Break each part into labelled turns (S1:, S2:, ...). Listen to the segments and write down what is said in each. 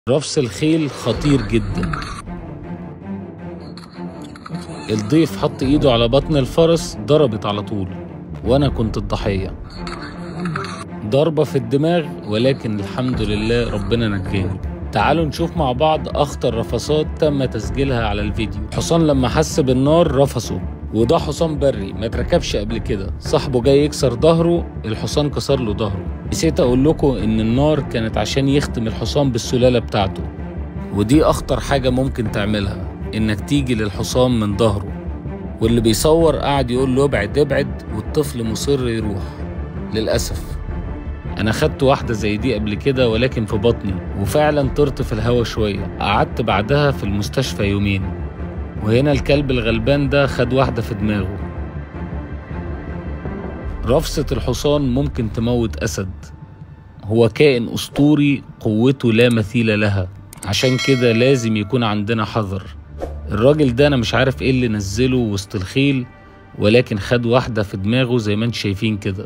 S1: رفس الخيل خطير جدا الضيف حط ايده على بطن الفرس ضربت على طول وانا كنت الضحية ضربة في الدماغ ولكن الحمد لله ربنا نجاني تعالوا نشوف مع بعض اخطر رفسات تم تسجيلها على الفيديو حصان لما حس بالنار رفسه وده حصان بري ما اتركبش قبل كده صاحبه جاي يكسر ظهره الحصان كسر له ظهره نسيت اقول لكم ان النار كانت عشان يختم الحصان بالسلالة بتاعته ودي اخطر حاجة ممكن تعملها انك تيجي للحصان من ظهره واللي بيصور قاعد يقول له ابعد ابعد والطفل مصر يروح للأسف أنا خدت واحدة زي دي قبل كده ولكن في بطني وفعلا طرت في الهوا شوية قعدت بعدها في المستشفى يومين وهنا الكلب الغلبان ده خد واحدة في دماغه رفسة الحصان ممكن تموت أسد هو كائن أسطوري قوته لا مثيل لها عشان كده لازم يكون عندنا حذر الراجل ده أنا مش عارف إيه اللي نزله وسط الخيل ولكن خد واحدة في دماغه زي ما انتم شايفين كده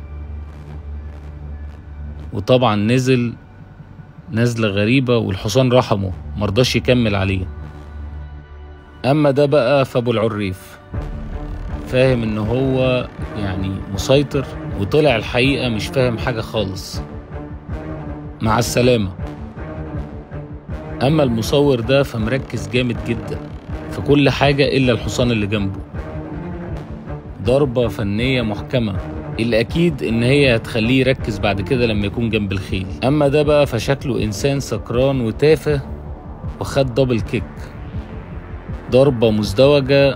S1: وطبعا نزل نزلة غريبة والحصان رحمه مرضاش يكمل عليه أما ده بقى فأبو العريف فاهم إن هو يعني مسيطر وطلع الحقيقة مش فاهم حاجة خالص مع السلامة أما المصور ده فمركز جامد جدا في كل حاجة إلا الحصان اللي جنبه ضربة فنية محكمة الأكيد إن هي هتخليه يركز بعد كده لما يكون جنب الخيل أما ده بقى فشكله إنسان سكران وتافه وخد دبل كيك ضربة مزدوجة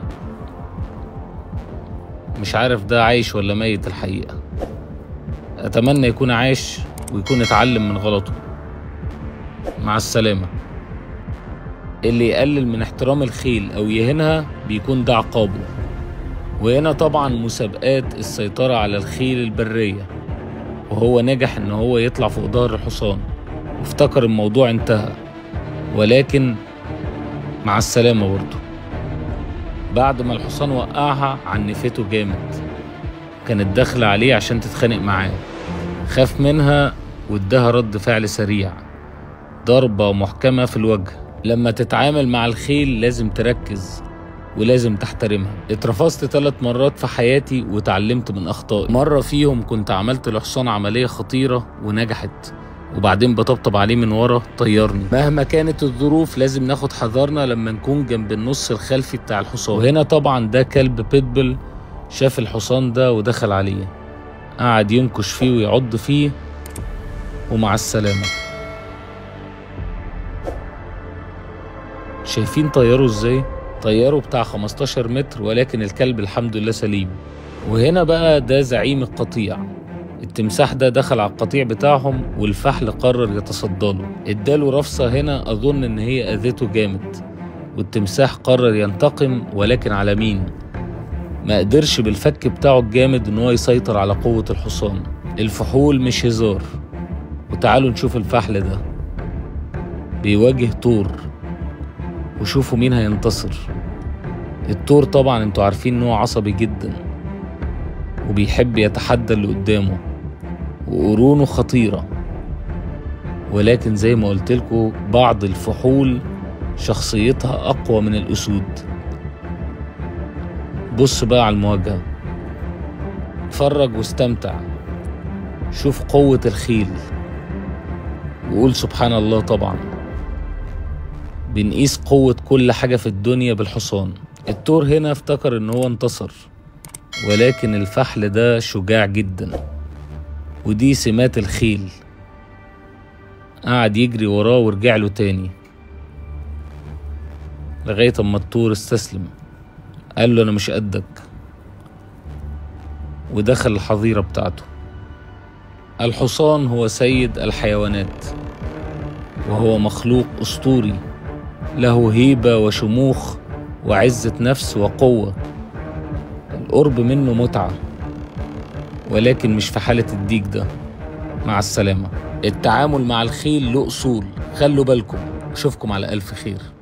S1: مش عارف ده عايش ولا ميت الحقيقة أتمنى يكون عايش ويكون اتعلم من غلطه مع السلامة اللي يقلل من احترام الخيل أو يهينها بيكون ده عقابه وهنا طبعا مسابقات السيطرة على الخيل البرية وهو نجح ان هو يطلع فوق ظهر الحصان وافتكر الموضوع انتهى ولكن مع السلامة برضه بعد ما الحصان وقعها عنفته جامد كانت داخلة عليه عشان تتخانق معاه خاف منها واداها رد فعل سريع ضربة محكمة في الوجه لما تتعامل مع الخيل لازم تركز ولازم تحترمها اترفضت ثلاث مرات في حياتي وتعلمت من اخطائي مرة فيهم كنت عملت لحصان عملية خطيرة ونجحت وبعدين بطبطب عليه من ورا طيرني مهما كانت الظروف لازم ناخد حذرنا لما نكون جنب النص الخلفي بتاع الحصان وهنا طبعا ده كلب بيتبل شاف الحصان ده ودخل عليه قعد ينكش فيه ويعض فيه ومع السلامة شايفين طيروا ازاي؟ طيروا بتاع 15 متر ولكن الكلب الحمد لله سليم وهنا بقى ده زعيم القطيع التمساح ده دخل على القطيع بتاعهم والفحل قرر يتصدى له اداله رفصة هنا اظن ان هي اذته جامد والتمساح قرر ينتقم ولكن على مين ما قدرش بالفك بتاعه الجامد ان هو يسيطر على قوة الحصان الفحول مش هزار وتعالوا نشوف الفحل ده بيواجه طور وشوفوا مين هينتصر التور طبعا انتوا عارفين ان هو عصبي جدا وبيحب يتحدى اللي قدامه وقرونه خطيرة ولكن زي ما قلتلكوا بعض الفحول شخصيتها أقوى من الأسود بص بقى على المواجهة اتفرج واستمتع شوف قوة الخيل وقول سبحان الله طبعا بنقيس قوة كل حاجة في الدنيا بالحصان التور هنا افتكر ان هو انتصر ولكن الفحل ده شجاع جدا ودي سمات الخيل قعد يجري وراه ورجع له تاني لغاية اما التور استسلم قال له انا مش قدك ودخل الحظيرة بتاعته الحصان هو سيد الحيوانات وهو مخلوق اسطوري له هيبة وشموخ وعزة نفس وقوة القرب منه متعة ولكن مش في حالة الديك ده مع السلامة التعامل مع الخيل له أصول خلوا بالكم أشوفكم على ألف خير